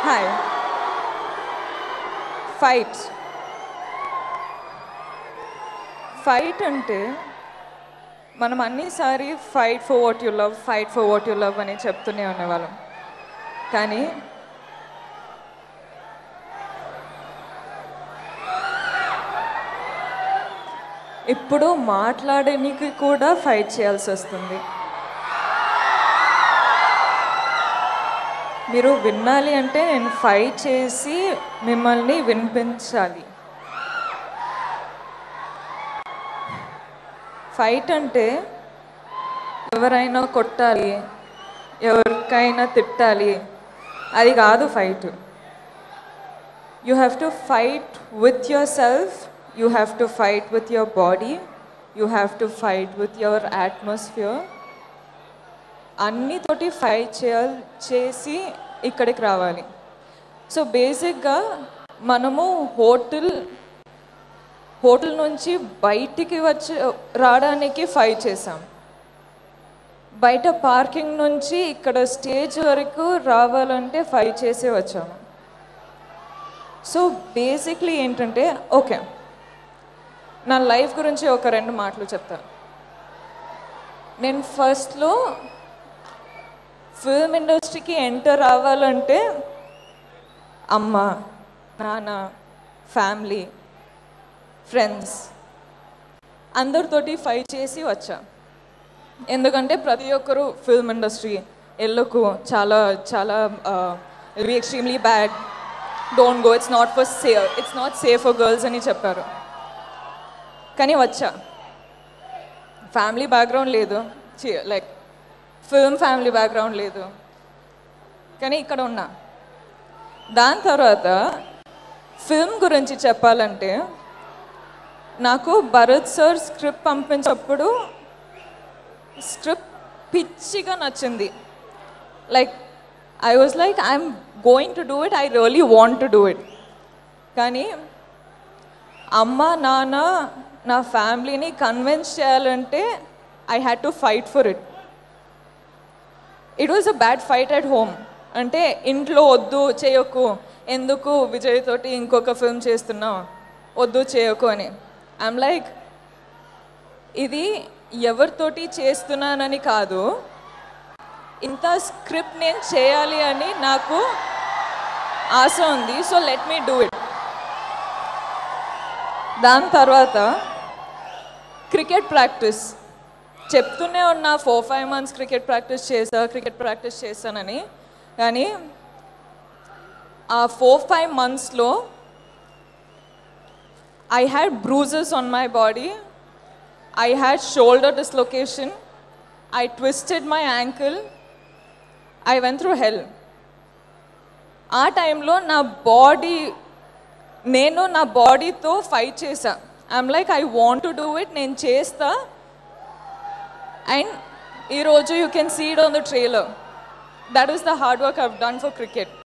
hi fight fight అంటే మనం అన్నిసారి fight for what you love fight for what you love అని చెప్తూనే ఉండేవాళ్ళం కానీ ఇప్పుడు మాట్లాడడానికి కూడా ఫైట్ చేయాల్సి వస్తుంది మీరు వినాలి అంటే నేను ఫైట్ చేసి మిమ్మల్ని వినిపించాలి ఫైట్ అంటే ఎవరైనా కొట్టాలి ఎవరికైనా తిట్టాలి అది కాదు fight you have to fight with yourself you have to fight with your body you have to fight with your atmosphere అన్నితోటి ఫైట్ చేయాలి చేసి ఇక్కడికి రావాలి సో బేసిక్గా మనము హోటల్ హోటల్ నుంచి బయటికి వచ్చి రావడానికి ఫైట్ చేసాం బయట పార్కింగ్ నుంచి ఇక్కడ స్టేజ్ వరకు రావాలంటే ఫైట్ చేసే వచ్చాము సో బేసిక్లీ ఏంటంటే ఓకే నా లైఫ్ గురించి ఒక రెండు మాటలు చెప్తాను నేను ఫస్ట్లో ఫిల్మ్ ఇండస్ట్రీకి ఎంటర్ అవ్వాలంటే అమ్మ నాన్న ఫ్యామిలీ ఫ్రెండ్స్ అందరితోటి ఫైట్ చేసి వచ్చా ఎందుకంటే ప్రతి ఒక్కరు ఫిల్మ్ ఇండస్ట్రీ ఎల్లుకు చాలా చాలా very extremely bad don't go it's not per se it's not safe for girls అని చెప్పారు కానీ వచ్చా ఫ్యామిలీ బ్యాక్గ్రౌండ్ లేదు లైక్ ఫిల్మ్ ఫ్యామిలీ బ్యాక్గ్రౌండ్ లేదు కానీ ఇక్కడ ఉన్నా దాని తర్వాత ఫిల్మ్ గురించి చెప్పాలంటే నాకు భరత్ సార్ స్క్రిప్ట్ పంపించినప్పుడు స్క్రిప్ట్ పిచ్చిగా నచ్చింది like I was like I'm going to do it I really want to do it కానీ అమ్మ నాన్న నా ఫ్యామిలీని కన్విన్స్ చేయాలంటే I had to fight for it it was a bad fight at home అంటే ఇంట్లో వద్దు చేయకు ఎందుకు విజయ్ తోటి ఇంకొక ఫిల్మ్ చేస్తున్నావు వద్దు చేయకు అని ఐమ్ లైక్ ఇది ఎవరితోటి చేస్తున్నానని కాదు ఇంత స్క్రిప్ట్ నేను చేయాలి అని నాకు ఆశ ఉంది so let me do it దాని తర్వాత క్రికెట్ ప్రాక్టీస్ చెప్తూనే ఉన్నా four five months cricket practice చేసా క్రికెట్ ప్రాక్టీస్ చేశానని కానీ ఆ ఫోర్ ఫైవ్ మంత్స్లో I had bruises on my body I had shoulder dislocation I twisted my ankle I went through hell ఆ టైంలో నా బాడీ నేను నా బాడీతో ఫైట్ చేశా I'm like I want to do it నేను చేస్తా అండ్ ఈరోజు you can seed on the trailer that is the hard work I've done for cricket